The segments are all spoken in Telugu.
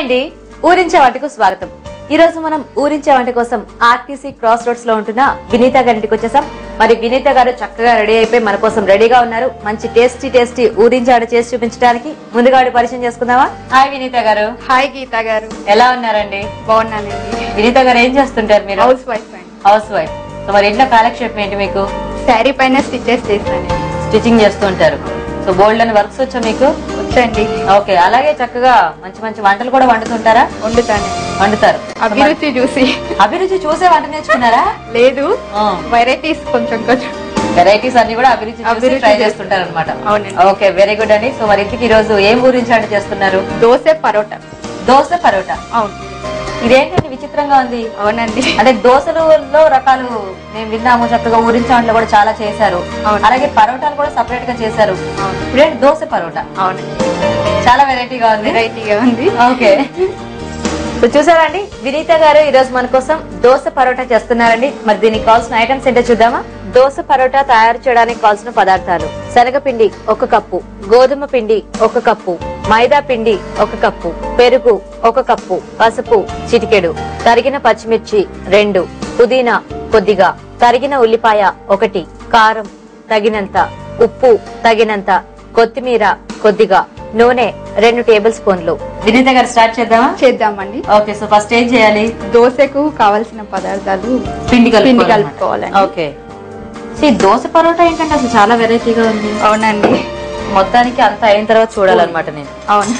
అండి ఊరించే వాటికి స్వాగతం ఈ రోజు మనం ఊరించే వంట కోసం ఆర్టీసీ క్రాస్ రోడ్స్ లో ఉంటున్న వినీత గారింటికి వచ్చేసాం మరి వినీత గారు చక్కగా రెడీ అయిపోయి మన కోసం రెడీగా ఉన్నారు మంచి టేస్టీ టేస్టీ ఊరించే వంట చేసి చూపించడానికి ముందుగా ఆవిడ పరిచయం చేసుకుందామా హాయ్ వినీత గారు హాయ్ గీత గారు ఎలా ఉన్నారండి బాగున్నానండి వినీత గారు ఏం చేస్తుంటారు మీరు హౌస్ వైఫ్ అండి హౌస్ వైఫ్ సో మరి ఇంట్లో కాలక్షేపం ఏంటి మీకు శారీ పైన స్టిచెస్ చేశానండి స్టిచింగ్ చేస్తూ ఉంటారు సో బోల్డ్ అని వర్క్స్ వచ్చా మీకు వచ్చండి ఓకే అలాగే చక్కగా మంచి మంచి వంటలు కూడా వండుతుంటారా వండుతానండి వండుతారు అభిరుచి చూసి అభిరుచి చూసే వంట నేర్చుకున్నారా లేదు వెరైటీస్ కొంచెం కొంచెం వెరైటీస్ అన్ని కూడా అభిరుచి చూసి అభిరుచి ట్రై చేసి- చేస్తుంటారు అనమాట అవునండి. ఓకే వెరీ గుడ్ అండి సో మరి ఇంటికి ఈ రోజు ఏం ఊరించి వంట చేస్తున్నారు దోశ పరోటా దోశ పరోటా అవును ఇదేంటండి విచిత్రంగా ఉంది అవునండి అంటే దోశలలో రకాలు మేము విన్నాము చక్కగా ఊరించడంలో కూడా చాలా చేశారు అవును. అలాగే పరోటాలు కూడా సపరేట్ గా చేశారు అవును. ఇదేంటి దోశ పరోటా అవునండి చాలా వెరైటీగా ఉంది వెరైటీగా ఉంది ఓకే సో చూసారండి వినీత గారు ఈ రోజు మన కోసం దోశ పరోటా చేస్తున్నారండి మరి దీనికి కావాల్సిన ఐటమ్స్ ఏంటో చూద్దామా దోశ పరోటా తయారు చేయడానికి కావాల్సిన పదార్థాలు శనగపిండి ఒక కప్పు గోధుమ పిండి ఒక కప్పు మైదా పిండి ఒక కప్పు పెరుగు ఒక కప్పు పసుపు చిటికెడు తరిగిన పచ్చిమిర్చి రెండు పుదీనా కొద్దిగా తరిగిన ఉల్లిపాయ ఒకటి కారం తగినంత ఉప్పు తగినంత కొత్తిమీర కొద్దిగా నూనె రెండు టేబుల్ స్పూన్లు వినీత గారు స్టార్ట్ చేద్దామా చేద్దామండి ఓకే సో ఫస్ట్ ఏం చేయాలి దోశకు కావలసిన పదార్థాలు పిండి పిండి కలుపుకోవాలన్నమాట. కలుపుకోవాలండి ఓకే సో ఈ దోశ పరోటా ఏంటంటే అసలు చాలా వెరైటీగా ఉంది అవునండి మొత్తానికి అంతా అయిన తర్వాత చూడాలన్నమాట నేను అవును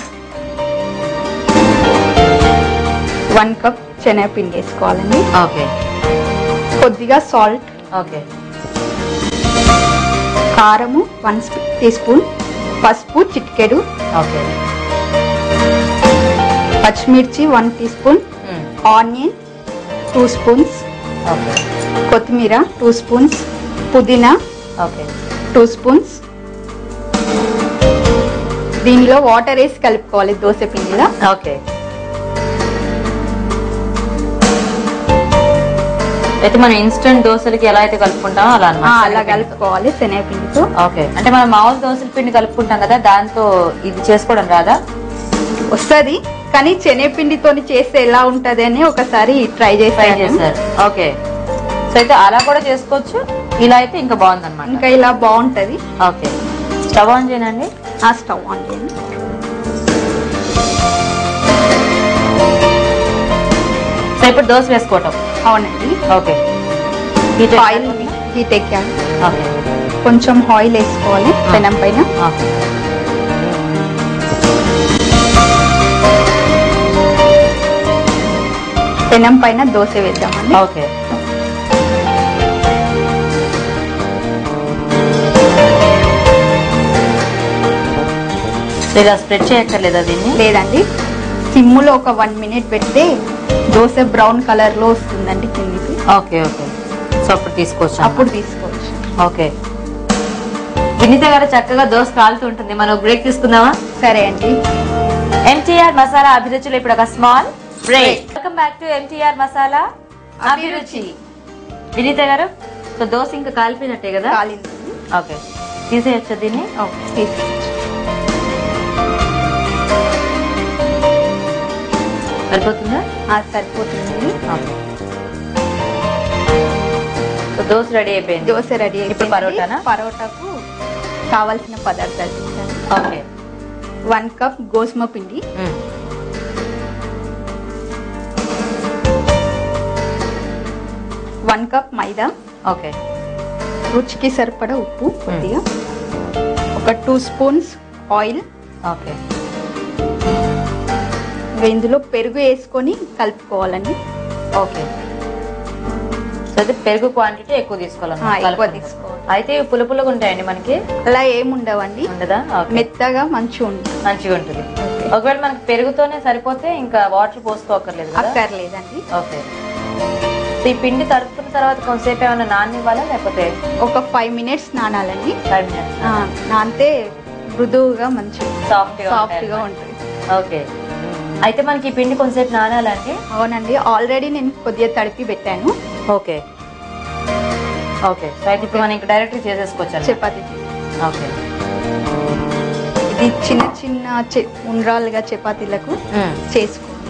వన్ కప్ శనగపిండి వేసుకోవాలండి ఓకే కొద్దిగా సాల్ట్ ఓకే కారము వన్ టీ స్పూన్ పసుపు చిటికెడు ఓకే పచ్చిమిర్చి వన్ టీ స్పూన్ మ్మ్. ఆనియన్ టూ స్పూన్స్ ఓకే కొత్తిమీర టూ స్పూన్స్ పుదీనా ఓకే టూ స్పూన్స్ దీనిలో వాటర్ వేసి కలుపుకోవాలి దోశ పిండిలో ఓకే అయితే మనం ఇన్స్టెంట్ దోశలకి ఎలా అయితే కలుపుకుంటామో అలా ఆ, అన్నమాట అలా కలుపుకోవాలి శనగపిండితో ఓకే అంటే మనం మామూలు దోశల పిండి కలుపుకుంటాం కదా దాంతో ఇది చేసుకోవడం రాదా వస్తుంది కానీ శనగపిండితో చేస్తే ఎలా ఉంటది అని ఒకసారి ట్రై ట్రై చేసాను చేశారు ఓకే సో అయితే అలా కూడా చేసుకోవచ్చు ఇలా అయితే ఇంకా బాగుందన్నమాట ఇంకా ఇలా బాగుంటది ఓకే స్టవ్ ఆన్ చేయనండి ఆ స్టవ్ ఆన్ చేయండి సో ఇప్పుడు దోశ వేసుకోవటం అవునండి ఓకే హీట్ ఆయిల్ హీట్ ఎక్కాలి ఓకే కొంచెం ఆయిల్ వేసుకోవాలి పెనం పైన ఓకే పెనం పైన దోశ వేద్దామండి ఓకే ఇలా స్ప్రెడ్ చేయక్కర్లేదా దీన్ని లేదండి సిమ్ములో ఒక వన్ మినిట్ పెడితే దోశ బ్రౌన్ కలర్ లో వస్తుందండి కిందికి ఓకే ఓకే సో అప్పుడు తీసుకోవచ్చు అప్పుడు తీసుకోవచ్చు ఓకే వినీత గారు చక్కగా దోశ కాలుతూ ఉంటుంది మనం బ్రేక్ తీసుకుందామా సరే అండి ఎంటీఆర్ మసాలా అభిరుచిలో ఇప్పుడు ఒక small break welcome back to MTR Masala Abhiruchi Vineetha గారు సో దోశ ఇంకా కాలిపోయినట్టే కదా కాలిందండి ఓకే తీసేయచ్చు దీన్ని ఓకే, తీసుకోవచ్చు. సరిపోతుందా ఆ, సరిపోతుందండి ఓకే సో దోశ రెడీ అయిపోయింది దోశ రెడీ ఇప్పుడు పరోటానా? పరోటాకు కావాల్సిన పదార్థాలు చెప్తాను ఓకే వన్ కప్ గోధుమ పిండి మ్మ్. వన్ కప్ మైదా ఓకే రుచికి సరిపడా ఉప్పు కొద్దిగా ఒక టూ స్పూన్స్ ఆయిల్ ఓకే ఇంకా ఇందులో పెరుగు వేసుకొని కలుపుకోవాలండి ఓకే సో అయితే పెరుగు క్వాంటిటీ ఎక్కువ ఆ, తీసుకోవాలన్నమాట ఎక్కువ కలుపుకుంటూ. తీసుకోవాలి అయితే ఇవి పుల్ల పుల్లగా ఉంటాయండి మనకి అలా ఏముండవండి ఉండదా ఓకే. మెత్తగా మంచిగా ఉంటుంది మంచిగా ఉంటుంది ఒకవేళ మనకి పెరుగుతోనే సరిపోతే ఇంకా వాటర్ పోసుకోకర్లేదు కదా అక్కర్లేదండి ఓకే సో ఈ పిండి తరుపుకున్న తర్వాత కొంతసేపు ఏమైనా నానివ్వాలా లేకపోతే ఒక ఫైవ్ మినిట్స్ నానాలండి ఫైవ్ మినిట్స్ ఆ, నానితే మృదువుగా మంచిగా సాఫ్ట్ గా సాఫ్ట్ గా ఉంటాయి ఉంటుంది ఓకే అయితే మనకి ఈ పిండి కొంతసేపు నానాలండి అవునండి ఆల్రెడీ నేను కొద్దిగా తడిపి పెట్టాను ఓకే ఓకే సో అయితే ఇప్పుడు మనం ఇంకా డైరెక్ట్ చేసేసుకోవచ్చు అన్నమాట. చపాతీ చేసి. ఓకే ఇది చిన్న చిన్న చె- ఉండ్రాలుగా చపాతీలకు మ్మ్. చేసుకోవాలి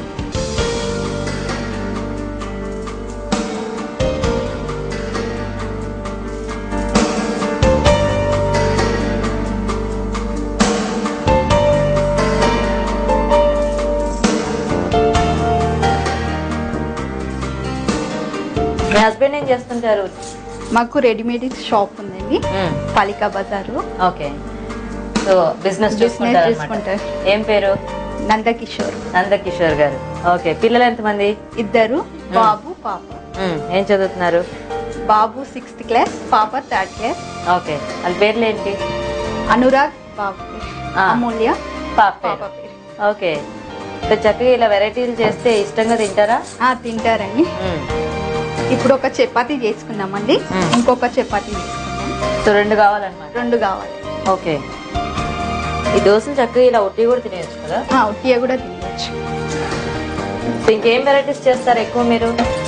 హస్బెండ్ ఏం చేస్తుంటారు మాకు రెడీమేడ్ షాప్ ఉందండి పాలికా బజారు ఓకే సో బిజినెస్ Business చూసుకుంటారు చూసుకుంటారు. ఏం పేరు నందకిషోర్ నందకిషోర్ గారు ఓకే పిల్లలు ఎంతమంది ఇద్దరు బాబు పాప మ్మ్. ఏం చదువుతున్నారు బాబు సిక్స్త్ క్లాస్ పాప థర్డ్ క్లాస్ ఓకే వాళ్ళ పేర్లు ఏంటి అనురాగ్ బాబు ఆ. అమూల్య పాప పాప పేరు పేరు ఓకే సో చక్కగా ఇలా వెరైటీలు చేస్తే ఇష్టంగా తింటారా ఆ, తింటారండి మ్మ్. ఇప్పుడు ఒక చపాతీ చేసుకున్నామండి మ్మ్. ఇంకొక చపాతీ చేసుకున్నాం సో రెండు కావాలన్నమాట రెండు కావాలి ఓకే ఈ దోశలు చక్కగా ఇలా ఒట్టి కూడా తినేయచ్చు కదా ఆ, ఉట్టిగా కూడా తినవచ్చు సో ఇంకేం వెరైటీస్ చేస్తారు ఎక్కువ మీరు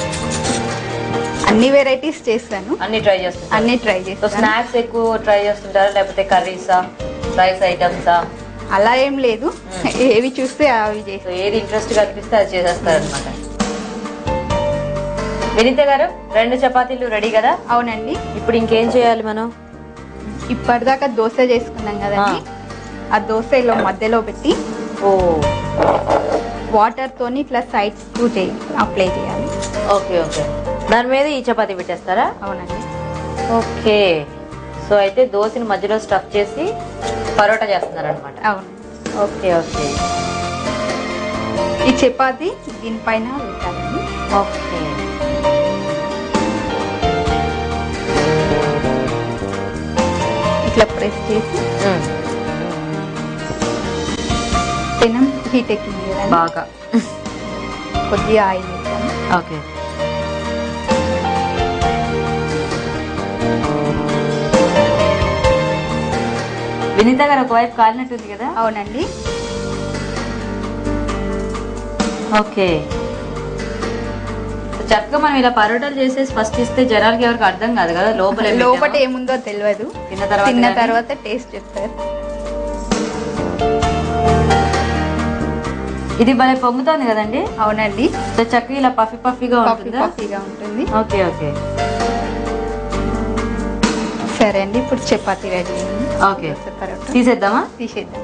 అన్ని వెరైటీస్ చేస్తాను అన్ని ట్రై చేస్తుంటారు అన్ని ట్రై సో చేస్తాను స్నాక్స్ ఎక్కువ ట్రై చేస్తుంటారా లేకపోతే కర్రీసా రైస్ ఐటమ్సా అలా ఏం లేదు ఏవి చూస్తే అవి సో చేస్తాను ఏది ఇంట్రెస్ట్ గా అనిపిస్తే అది చేసేస్తారు అనమాట వినీత గారు రెండు చపాతీలు రెడీ కదా అవునండి ఇప్పుడు ఇంకేం చేయాలి మనం ఇప్పటిదాకా దోశ చేసుకున్నాం కదండి ఆ దోశ ఇలా మధ్యలో పెట్టి ఓ వాటర్ తోని ఇట్లా సైడ్స్ కు చేయి అప్లై చేయాలి ఓకే ఓకే దాని మీద ఈ చపాతీ పెట్టేస్తారా అవునండి ఓకే సో అయితే దోశని మధ్యలో స్టఫ్ చేసి పరోటా చేస్తున్నారు అనమాట అవును ఓకే ఓకే ఈ చపాతి దీనిపైన పెట్టాలండి ఓకే ఇట్లా ప్రెస్ చేసి మ్మ్. పెనం హీట్ ఎక్కింది కదండి బాగా కొద్దిగా ఆయిల్ వేసాను ఓకే వినీత గారు ఒకవైపు కాలినట్టుంది కదా అవునండి ఓకే సో చక్కగా మనం ఇలా పరోటాలు చేసేసి ఫస్ట్ ఇస్తే జనాలకి ఎవరికి అర్థం కాదు కదా లోపల ఏం లోపల పెట్టామో. ఏముందో తెలియదు తిన్న తర్వాత తిన్న కానీ- తర్వాత టేస్ట్ చెప్తారు ఇది భలే పొంగుతోంది కదండి అవునండి సో చక్కగా ఇలా పఫీ పఫీగా పఫీ ఉంటుందా పఫీగా ఉంటుంది ఓకే ఓకే సరే అండి ఇప్పుడు చపాతీ రెడీ అయింది ఓకే దోస పరోటా తీసేద్దామా తీసేద్దాం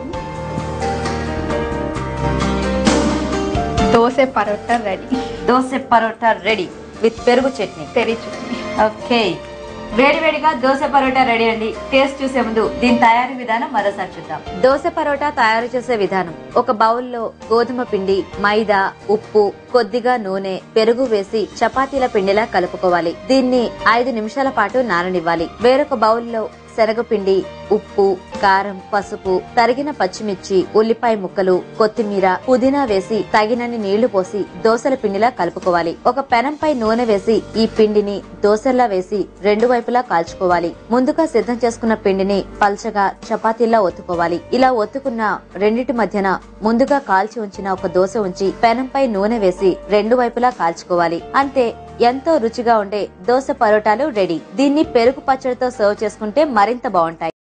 dosa paratha ready dosa paratha ready with పెరుగు చట్నీ తెరి చట్నీ ఓకే వేడి వేడిగా దోశ పరోటా రెడీ అండి టేస్ట్ చూసే ముందు దీని తయారీ విధానం మరోసారి చూద్దాం దోశ పరోటా తయారు చేసే విధానం ఒక బౌల్లో గోధుమ పిండి మైదా ఉప్పు కొద్దిగా నూనె పెరుగు వేసి చపాతీల పిండిలా కలుపుకోవాలి దీన్ని ఐదు నిమిషాల పాటు నాననివ్వాలి వేరొక బౌల్లో శనగపిండి ఉప్పు కారం పసుపు తరిగిన పచ్చిమిర్చి ఉల్లిపాయ ముక్కలు కొత్తిమీర పుదీనా వేసి తగినన్ని నీళ్లు పోసి దోసల పిండిలా కలుపుకోవాలి ఒక పెనంపై నూనె వేసి ఈ పిండిని దోసల్లా వేసి రెండు వైపులా కాల్చుకోవాలి ముందుగా సిద్ధం చేసుకున్న పిండిని పల్చగా చపాతీలా ఒత్తుకోవాలి ఇలా ఒత్తుకున్న రెండిటి మధ్యన ముందుగా కాల్చి ఉంచిన ఒక దోశ ఉంచి పెనంపై నూనె వేసి రెండు వైపులా కాల్చుకోవాలి అంతే ఎంతో రుచిగా ఉండే దోశ పరోటాలు రెడీ దీన్ని పెరుగు పచ్చడితో సర్వ్ చేసుకుంటే మరింత బాగుంటాయి